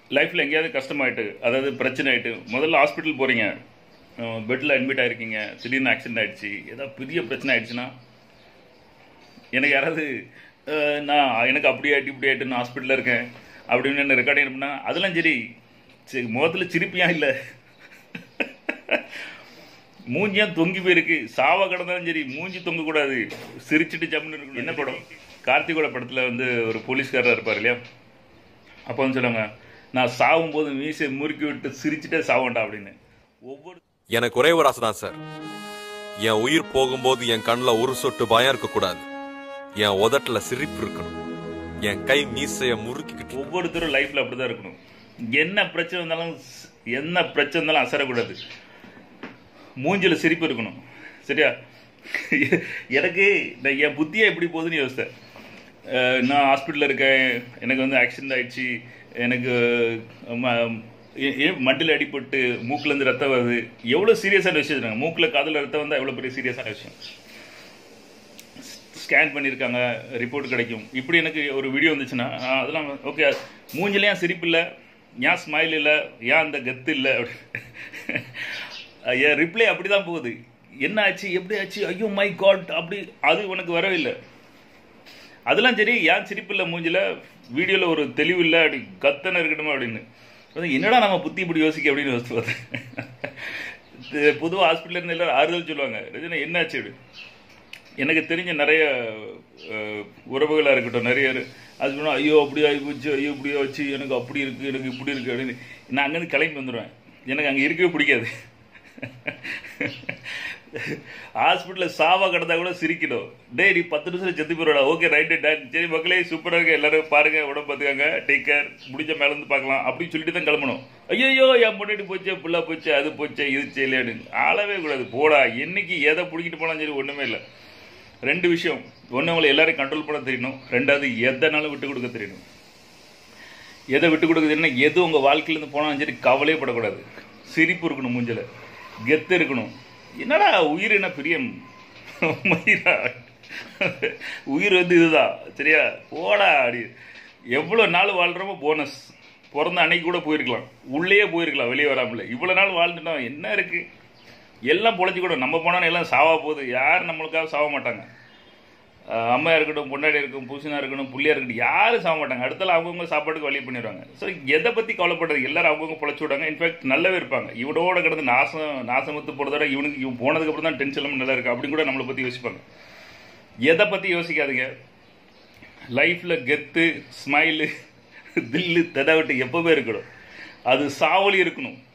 லைஃப்பில் எங்கேயாவது கஷ்டமாயிட்டு அதாவது பிரச்சனை ஆயிட்டு முதல்ல ஹாஸ்பிட்டல் போகிறீங்க பெட்டில் அட்மிட் ஆயிருக்கீங்க திடீர்னு ஆக்சிடென்ட் ஆயிடுச்சு ஏதாவது பெரிய பிரச்சனை ஆயிடுச்சுன்னா எனக்கு யாராவது அஹ், நான் எனக்கு அப்படி ஆயிட்டு இப்படி ஆயிட்டு நான் ஹாஸ்பிட்டலில் இருக்கேன் அப்படின்னு என்ன ரெக்கார்டிங் பண்ணா அதெல்லாம் சரி சரி முகத்தில் சிரிப்பியா இல்லை மூஞ்சியா தொங்கி போயிருக்கு சாவ கிடந்தாலும் சரி மூஞ்சி தொங்க கூடாது சிரிச்சிட்டு ஜம்னு இருக்கணும் என்ன படம் கார்த்திகோட படத்தில் வந்து ஒரு போலீஸ்காரர் இருப்பார் இல்லையா அப்போ வந்து சொல்லுவாங்க நான் சாவும் போது மீசை முறுக்கி விட்டு சிரிச்சிட்டே சாவண்டா அப்படின்னு ஒவ்வொரு எனக்கு ஒரே ஒரு ஆசை தான் சார் என் உயிர் போகும்போது என் கண்ணில் ஒரு சொட்டு பயம் இருக்கக்கூடாது என் உதட்டுல சிரிப்பு இருக்கணும் என் கை மீசைய முறுக்கிக்கிட்டு ஒவ்வொருத்தரும் லைஃப்ல அப்படிதான் இருக்கணும் என்ன பிரச்சனை இருந்தாலும் ஸ்- என்ன பிரச்சனை இருந்தாலும் அசரக்கூடாது மூஞ்சில சிரிப்பு இருக்கணும் சரியா எனக்கு நான் என் புத்தியே எப்படி போகுதுன்னு யோசித்தேன் அஹ் நான் ஹாஸ்பிட்டலில் இருக்கேன் எனக்கு வந்து ஆக்சிடென்ட் ஆயிடுச்சு எனக்கு மண்டில் அடிபட்டு மூக்குலேருந்து ரத்தம் வருது எவ்வளோ சீரியஸான விஷயம் இருக்காங்க மூக்கில் காதில் ரத்தம் வந்தால் எவ்வளோ பெரிய சீரியஸான விஷயம் ஸ்கேன் பண்ணியிருக்காங்க ரிப்போர்ட் கிடைக்கும் இப்படி எனக்கு ஒரு வீடியோ வந்துச்சுன்னா ஆ, அதெல்லாம் ஓகே மூஞ்சில ஏன் சிரிப்பு இல்லை ஏன் ஸ்மைல் இல்லை ஏன் அந்த கத்து இல்லை அப்படி என் ரிப்ளை அப்படி தான் போகுது என்ன ஆச்சு எப்படி ஆச்சு ஐயோ மை காட் அப்படி அது உனக்கு வரவே இல்லை அதெல்லாம் சரி ஏன் சிரிப்பு இல்லை மூஞ்சில வீடியோவில் ஒரு தெளிவு இல்லை அப்படி கத்தனை இருக்கணுமா அப்படின்னு அதான் என்னடா நம்ம புத்தி இப்படி யோசிக்க அப்படின்னு யோசிச்சு பார்த்தேன் பொதுவாக ஹாஸ்பிட்டலில் இருந்து எல்லாரும் ஆறுதல் சொல்லுவாங்க ரஜினா என்னாச்சு அப்படி எனக்கு தெரிஞ்ச நிறைய அஹ், உறவுகளாக இருக்கட்டும் நிறைய இரு- அது சொன்னா ஐயோ அப்படி ஆகி போச்சு ஐயோ இப்படி ஆச்சு எனக்கு அப்படி இருக்கு எனக்கு இப்படி இருக்கு அப்படின்னு நான் அங்கேருந்து கிளம்பி வந்துடுவேன் எனக்கு அங்கே இருக்கவே பிடிக்காது ஹாஸ்பிட்டலில் சாவா கிடந்தா கூட சிரிக்கணும் டேய் நீ பத்து நிமிஷம் செத்து போயிடா ஓகே ரைட்டு டன் சரி மக்களே சூப்பராக இருக்கு எல்லாரும் பாருங்க உடம்பு பார்த்துக்காங்க டேக் கேர் முடிஞ்ச மேல இருந்து பார்க்கலாம் அப்படின்னு சொல்லிட்டு தான் கிளம்பணும் ஐயோ என் முன்னாடி போச்சு புள்ளா போச்சு அது போச்சு இது செய்யலன்னு ஆளவே கூடாது போடா என்னைக்கு எதை பிடிக்கிட்டு போனாலும் சரி ஒன்றுமே இல்லை ரெண்டு விஷயம் ஒன்று உங்களை எல்லாரையும் கண்ட்ரோல் பண்ண தெரியணும் ரெண்டாவது எதனாலும் விட்டு கொடுக்க தெரியணும் எதை விட்டு கொடுக்க தெரியணும் எது உங்கள் வாழ்க்கையிலேருந்து போனாலும் சரி கவலையே படக்கூடாது சிரிப்பு இருக்கணும் மூஞ்சில கெத்து இருக்கணும் என்னடா உயிர் என்ன பிரியம் மயிரா உயிர் வந்து இதுதான் சரியா போடா அப்படி எவ்வளோ நாள் வாழ்கிறோமோ போனஸ் பிறந்த அன்னைக்கு கூட போயிருக்கலாம் உள்ளேயே போயிருக்கலாம் வெளியே வராமல இவ்வளோ நாள் வாழ்ந்துட்டோம் என்ன இருக்குது எல்லாம் பொழைச்சி கூட நம்ம போனாலும் எல்லாம் சாவா போகுது யார் நம்மளுக்காக சாவ மாட்டாங்க அஹ் அம்மா இருக்கட்டும் பொண்டாடி இருக்கும் பூசணா இருக்கட்டும் புள்ளியா இருக்கட்டும் யாரும் சாக மாட்டாங்க அடுத்தால அவங்கவுங்க சாப்பாட்டுக்கு வழி பண்ணிடுவாங்க ஸோ எதை பற்றி கவலைப்படுறது எல்லாரும் அவங்கவுங்க பொழைச்சி விடுவாங்க இன்ஃபேக்ட் நல்லாவே இருப்பாங்க இவனோட கிடந்து நாசம் நாசமத்து போகிறதோட இவனுக்கு இவன் போனதுக்கப்புறம் தான் டென்ஷன் இல்லாமல் நல்லா இருக்கு அப்படின்னு கூட நம்மளை பற்றி யோசிப்பாங்க எதை பற்றி யோசிக்காதீங்க லைஃப்பில் கெத்து ஸ்மைலு தில்லு தெடவிட்டு எப்போவே இருக்கணும் அது சாவலி இருக்கணும்